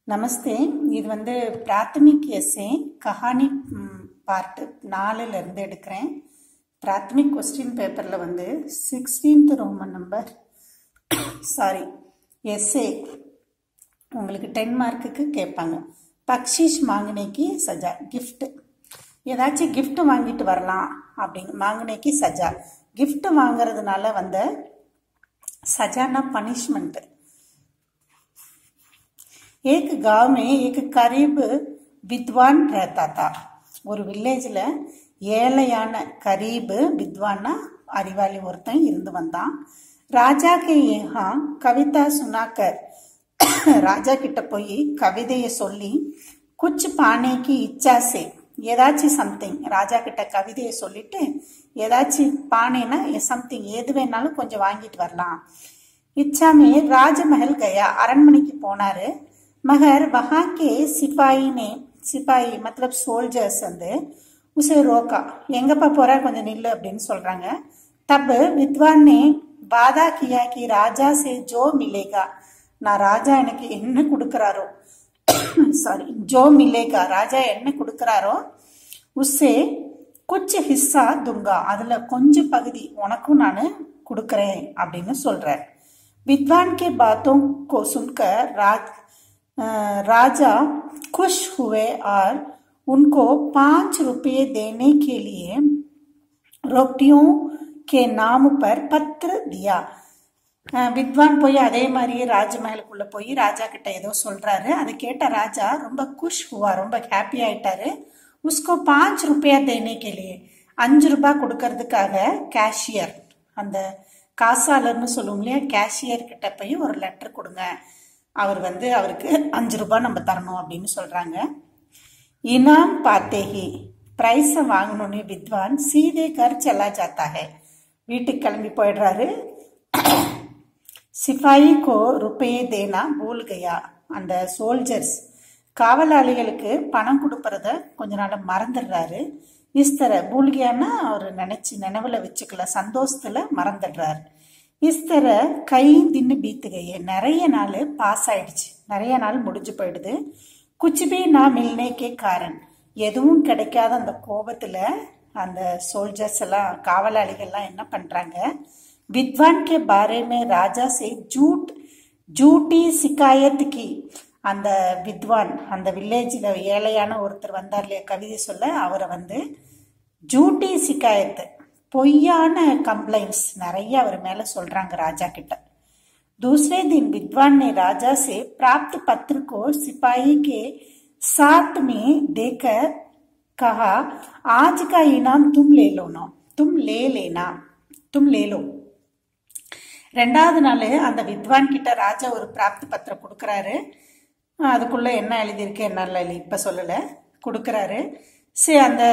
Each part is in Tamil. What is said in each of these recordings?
நமஸ்தே இது வந்து பிராத்தமிக் எஸ்ஏ கஹானி பார்ட்டு நாலுல இருந்து எடுக்கிறேன் பிராத்தமிக் கொஸ்டின் பேப்பரில் வந்து sixteenth Roman number sorry essay உங்களுக்கு டென் மார்க்குக்கு கேட்பாங்க பக்ஷிஷ் மாங்கனேக்கு சஜா gift ஏதாச்சும் gift வாங்கிட்டு வரலாம் அப்படிங்க மாங்கனேக்கு சஜா gift வாங்குறதுனால வந்த சஜானா பனிஷ்மெண்ட் एक गांव में एक करीब विद्वान रहता था ஒரு வில்லேஜில் ஏழையான கரீபு வித்வான்னா அறிவாளி ஒருத்தன் இருந்து வந்தான் ராஜா கே ஏஹா கவிதா சுனாக்கர் ராஜா கிட்ட போய் கவிதையை சொல்லி குச் பானைக்கு இச்சாசே ஏதாச்சும் சம்திங் ராஜா கிட்ட கவிதையை சொல்லிட்டு ஏதாச்சும் பானைனா சம்திங் எது வேணாலும் கொஞ்சம் வாங்கிட்டு வரலாம் இச்சாமே ராஜமஹல் கயா அரண்மனைக்கு போனாரு மகர் வஹா கே சிப்பாயி நே சிப்பாயி மத்தலப் சோல்ஜர்ஸ் வந்து உசே ரோக்கா எங்கப்பா போற கொஞ்சம் நில்லு அப்படின்னு சொல்றாங்க தப் வித்வான் நே வாதா கியா கி ராஜா சே ஜோ மிலேகா நான் ராஜா எனக்கு என்ன கொடுக்கறாரோ சாரி ஜோ மிலேகா ராஜா என்ன கொடுக்கறாரோ உஸ்ஸே குச் ஹிஸ்ஸா துங்கா அதுல கொஞ்சம் பகுதி உனக்கும் நான் கொடுக்கறேன் அப்படின்னு சொல்றார் வித்வான் கே बातों को सुनकर राज राजा खुश हुए और उनको पांच रुपये देने के लिए रोटियों के नाम पर पत्र दिया வித்வான் போய் அதே மாதிரியே ராஜமஹலுக்குள்ள போய் ராஜா கிட்ட ஏதோ சொல்றாரு அதை கேட்ட ராஜா ரொம்ப குஷ் ஹுவா ரொம்ப ஹாப்பி ஆயிட்டாரு உஸ்கோ பாஞ்ச் ருபயா தேனே கேலியே அஞ்சு ரூபாய் கொடுக்கறதுக்காக கேஷியர் அந்த காசாளர்னு சொல்லுவோம் இல்லையா கேஷியர் கிட்ட போய் ஒரு லெட்டர் கொடுங்க அவர் வந்து அவருக்கு அஞ்சு ரூபாய் நம்ம தரணும் அப்படின்னு சொல்றாங்க இனாம் பாத்தேஹி பிரைஸை வாங்கணும்னு வித்வான் சீதே கர் செல்லா ஜாத்தா ஹே வீட்டுக்கு கிளம்பி போயிடுறாரு சிப்பாயி கோ ருப்பையே தேனா பூல் கயா அந்த சோல்ஜர்ஸ் காவலாளிகளுக்கு பணம் கொடுப்பறத கொஞ்ச நாள் மறந்துடுறாரு இஸ்தர பூல்கியான்னா அவர் நினைச்சு நினைவுல வச்சுக்கல சந்தோஷத்துல மறந்துடுறாரு இஸ்தர கை தின்னு பீத்துகையே நிறைய நாள் பாஸ் ஆயிடுச்சு நிறைய நாள் முடிஞ்சு போயிடுது குச்சிபி நான் மில்னேக்கே காரன் எதுவும் கிடைக்காத அந்த கோபத்துல அந்த சோல்ஜர்ஸ் எல்லாம் காவலாளிகள்லாம் என்ன பண்றாங்க विद्वान के बारे में राजा से झूठ झूठी शिकायत की அந்த வித்வான் அந்த வில்லேஜில் ஏழையான ஒருத்தர் வந்தார் இல்லையா கவிதை சொல்ல அவரை வந்து ஜூட்டி சிக்காயத்து பொய்யான கம்ப்ளைண்ட்ஸ் நிறைய அவர் மேல சொல்றாங்க ராஜா கிட்ட दूसरे दिन विद्वान ने राजा से प्राप्त पत्र को सिपाही के साथ में देकर कहा आज का इनाम तुम ले लो ना तुम ले लेना तुम ले लो ரெண்டாவது நாள் அந்த வித்வான் கிட்ட ராஜா ஒரு பிராப்தி பத்திரம் கொடுக்குறாரு அதுக்குள்ள என்ன எழுதியிருக்கு என்ன இல்லை இப்போ சொல்லலை கொடுக்குறாரு சரி அந்த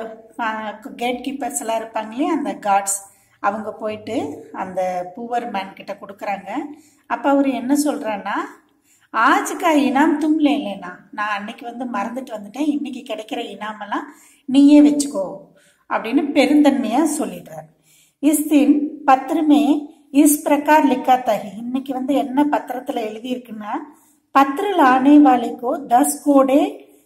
கேட் கீப்பர்ஸ் எல்லாம் இருப்பாங்களே அந்த கார்ட்ஸ் அவங்க போயிட்டு அந்த பூவர் மேன் கிட்ட கொடுக்குறாங்க அப்போ அவர் என்ன சொல்றான்னா ஆஜுக்கா இனாம் தும்ல இல்லைண்ணா நான் அன்னைக்கு வந்து மறந்துட்டு வந்துட்டேன் இன்னைக்கு கிடைக்கிற இனாமெல்லாம் நீயே வச்சுக்கோ அப்படின்னு பெருந்தன்மையா சொல்லிடுறார் இஸ் தின் பத்திரமே இஸ் பிரகார் லிக்காத்தாகி இன்னைக்கு வந்து என்ன பத்திரத்துல எழுதி இருக்குன்னா பத்திர லானே வாலிக்கோ தஸ் கோடே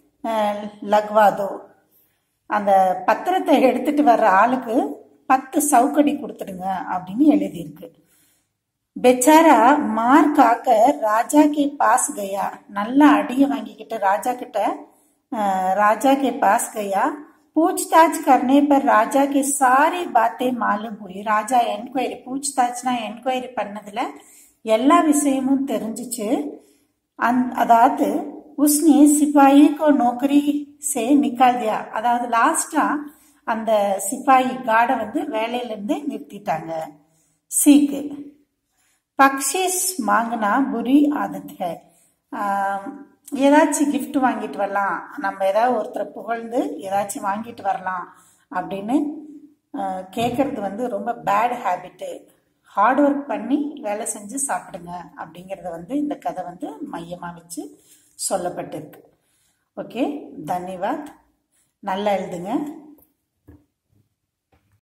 லக்வாதோ அந்த பத்திரத்தை எடுத்துட்டு வர்ற ஆளுக்கு பத்து சவுக்கடி கொடுத்துடுங்க அப்படின்னு எழுதியிருக்கு பெச்சாரா மார் காக்க ராஜா கே பாஸ் கயா நல்லா அடிய வாங்கிக்கிட்டு ராஜா கிட்ட ராஜா கே பாஸ் கயா पूछताछ करने पर राजा की सारी बातें मालूम हुई ராஜா என்கொயரி பூச்தாச்னா என்கொயரி பண்ணதுல எல்லா விஷயமும் தெரிஞ்சிச்சு அந் அதாவது உஸ்னே சிப்பாயி கோ நோக்கரி சே நிக்கால் தியா அதாவது லாஸ்டா அந்த சிப்பாயி காடை வந்து வேலையில இருந்து நிறுத்திட்டாங்க சீக்கு பக்ஷிஸ் மாங்கினா புரி ஆதத் ஹை ஏதாச்சும் கிஃப்ட் வாங்கிட்டு வரலாம் நம்ம ஏதாவது ஒருத்தரை புகழ்ந்து ஏதாச்சும் வாங்கிட்டு வரலாம் அப்படின்னு கேட்கறது வந்து ரொம்ப பேட் ஹேபிட்டு ஹார்ட் ஒர்க் பண்ணி வேலை செஞ்சு சாப்பிடுங்க அப்படிங்கிறத வந்து இந்த கதை வந்து மையமாக வச்சு சொல்லப்பட்டிருக்கு ஓகே தன்யவாத் நல்லா எழுதுங்க